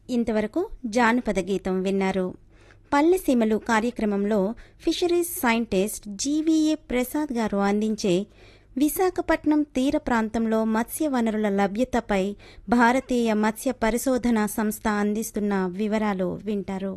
ఇంతవరకు జానపద గీతం విన్నారు పల్లెసీమలు కార్యక్రమంలో ఫిషరీస్ సైంటిస్ట్ జీవీఏ ప్రసాద్ గారు అందించే విశాఖపట్నం తీర ప్రాంతంలో మత్స్య వనరుల లభ్యతపై భారతీయ మత్స్య పరిశోధనా సంస్థ అందిస్తున్న వివరాలు వింటారు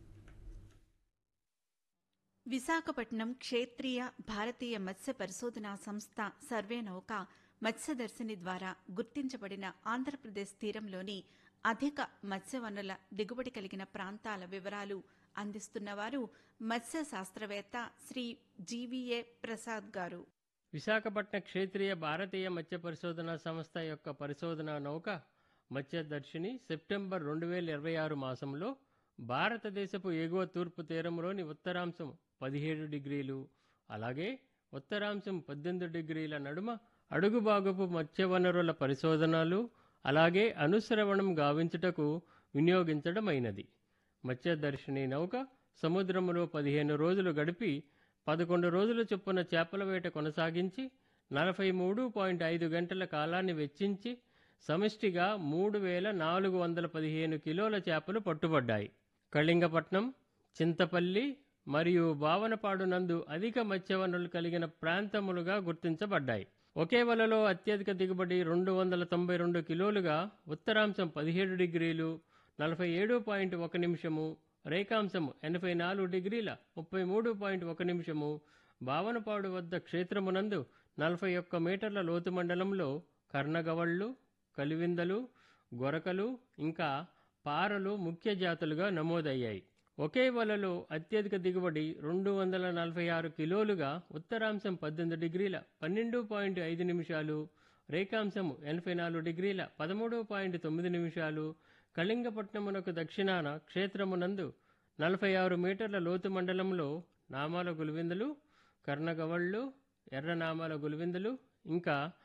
విశాఖపట్నం క్షేత్రీయ భారతీయ మత్స్య పరిశోధనా సంస్థ సర్వే నౌక మత్స్యదర్శిని ద్వారా గుర్తించబడిన ఆంధ్రప్రదేశ్ తీరంలోని అధిక మత్స్య వనరుల దిగుబడి కలిగిన ప్రాంతాల వివరాలు అందిస్తున్నవారు మత్స్య శాస్త్రవేత్త శ్రీ జీవీఏ ప్రసాద్ గారు విశాఖపట్నం క్షేత్రీయ భారతీయ మత్స్య పరిశోధనా సంస్థ యొక్క పరిశోధనా నౌక మత్స్యదర్శిని సెప్టెంబర్ రెండు వేల ఇరవై ఆరు మాసంలో భారతదేశపు ఎగువ తూర్పు తీరంలోని ఉత్తరాంశం పదిహేడు డిగ్రీలు అలాగే ఉత్తరాంశం పద్దెనిమిది డిగ్రీల నడుమ అడుగుబాగుపు మత్స్య వనరుల పరిశోధనలు అలాగే అనుశ్రవణం గావించుటకు వినియోగించడమైనది మత్స్యదర్శిని నౌక సముద్రములో పదిహేను రోజులు గడిపి పదకొండు రోజుల చొప్పున చేపల వేట కొనసాగించి నలభై మూడు పాయింట్ ఐదు గంటల కాలాన్ని వెచ్చించి సమిష్టిగా మూడు వేల నాలుగు వందల పదిహేను కిలోల చేపలు పట్టుబడ్డాయి కళింగపట్నం చింతపల్లి మరియు భావనపాడు నందు అధిక మత్స్య వనరులు కలిగిన ప్రాంతములుగా గుర్తించబడ్డాయి ఒకే వలలో అత్యధిక దిగుబడి రెండు వందల తొంభై రెండు కిలోలుగా ఉత్తరాంశం పదిహేడు డిగ్రీలు నలభై ఏడు పాయింట్ ఒక నిమిషము రేఖాంశం ఎనభై నాలుగు డిగ్రీల ముప్పై మూడు పాయింట్ ఒక నిమిషము భావనపాడు వద్ద క్షేత్రమునందు నలభై ఒక్క మీటర్ల లోతు మండలంలో కర్ణగవళ్ళు కలివిందలు గొరకలు ఇంకా పారలు ముఖ్య జాతులుగా నమోదయ్యాయి ఒకే వలలో అత్యధిక దిగుబడి రెండు వందల నలభై ఆరు కిలోలుగా ఉత్తరాంశం పద్దెనిమిది డిగ్రీల పన్నెండు పాయింట్ ఐదు నిమిషాలు రేఖాంశం ఎనభై నాలుగు డిగ్రీల పదమూడు పాయింట్ తొమ్మిది నిమిషాలు కళింగపట్నమునకు దక్షిణాన క్షేత్రమునందు నలభై ఆరు మీటర్ల లోతు మండలంలో నామాల గులివిందులు కర్ణగవళ్ళు ఎర్రనామాల గులివిందులు ఇంకా